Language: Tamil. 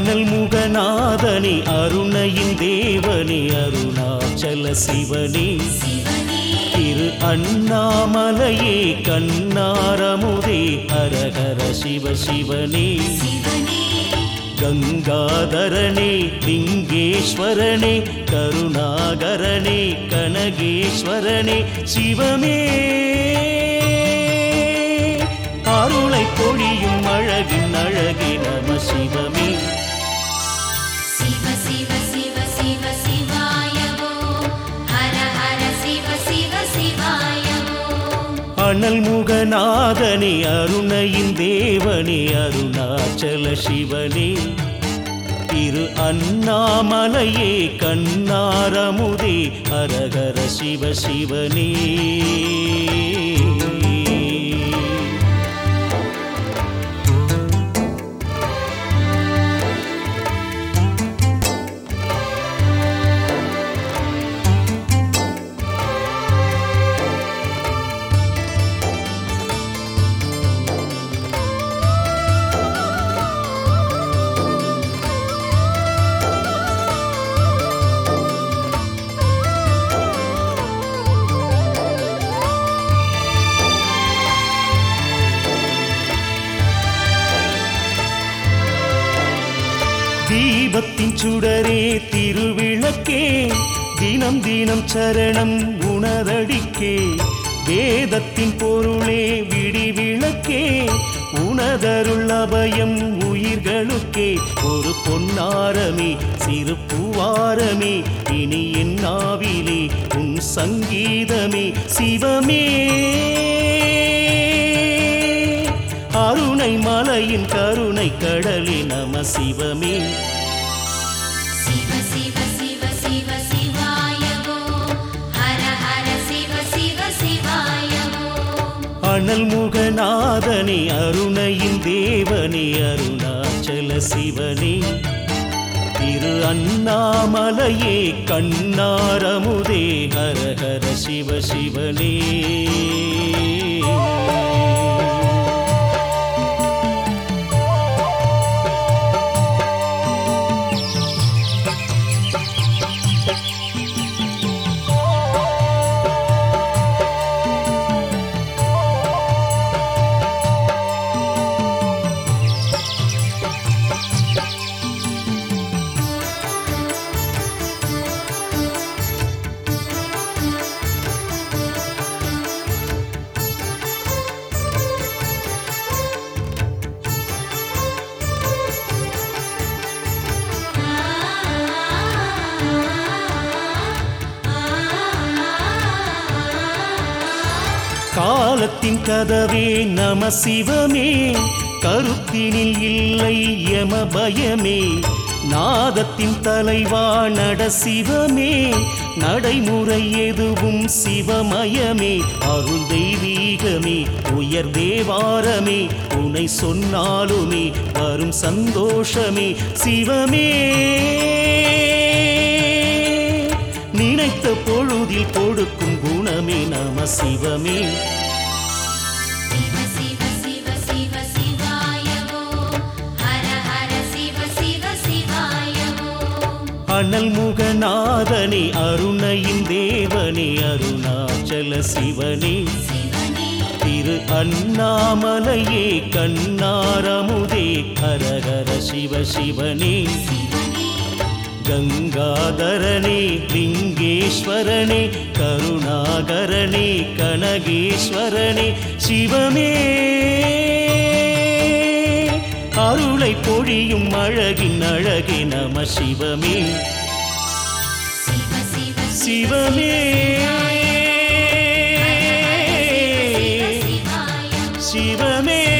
அனல் முகநாதனே அருணையின் தேவனே அருணாச்சல சிவனே சிவனே திரு அண்ணாமலையே கண்ணாரமுதே ஹரஹர சிவ சிவனே சிவனே கங்காதரனே லிங்கேஸ்வரனே கருணாகரனே கனகேஸ்வரனே சிவமே அருளை பொழியும் அழகின் அழகே நம சிவமே சிவ சிவ சிவ சிவ சிவாயவோ ஹர ஹர சிவ சிவ சிவாயவோ அனல் முகநாதனே அருணையின் தேவனே அருணாச்சல சிவனே திரு அண்ணாமலையே கண்ணாரமுதே ஹரஹர சிவ சிவனே தீபத்தின் சுடரே திருவிளக்கே தினம் தினம் சரணம் உணரடிக்கே வேதத்தின் பொருளே விடிவிளக்கே உணதருள் அபயம் உயிர்களுக்கே ஒரு பொன்னாரமே சிறு பூவாரமே இனி என் நாவிலே உன் சங்கீதமே சிவமே அருணை மலையின் கருணை கடலே நம சிவமே சிவ சிவ சிவ சிவ சிவாயவோ ஹர ஹர சிவ சிவ சிவாயவோ அனல் முகநாதனே அருணையின் தேவனே அருணாச்சல சிவனே திரு அண்ணாமலையே கண்ணாரமுதே ஹர ஹர சிவ சிவனே காலத்தின் கதவே நம சிவமே கருத்தினில் இல்லை யம பயமே நாதத்தின் தலைவா நட சிவமே நடைமுறை எதுவும் சிவமயமே அருள் தெய்வீகமே உயர் தேவாரமே உனை சொன்னாலுமே வரும் சந்தோஷமே சிவமே நினைத்த பொழுதில் கொடுக்கும் குணமே நம சிவமே சிவ சிவ சிவ சிவ சிவாயவோ ஹர ஹர சிவ சிவ சிவாயவோ அனல் முகநாதனே அருணையின் தேவனே அருணாச்சல சிவனே சிவனே திரு அண்ணாமலையே கண்ணாரமுதே ஹரஹர சிவ சிவனே சிவனே கங்காதரனே லிங்கேஸ்வரனே கருணாகரனே கனகேஸ்வரனே சிவமே அருளை பொழியும் அழகின் அழகே நம சிவமே சிவ சிவ சிவமே சிவாயவோ சிவமே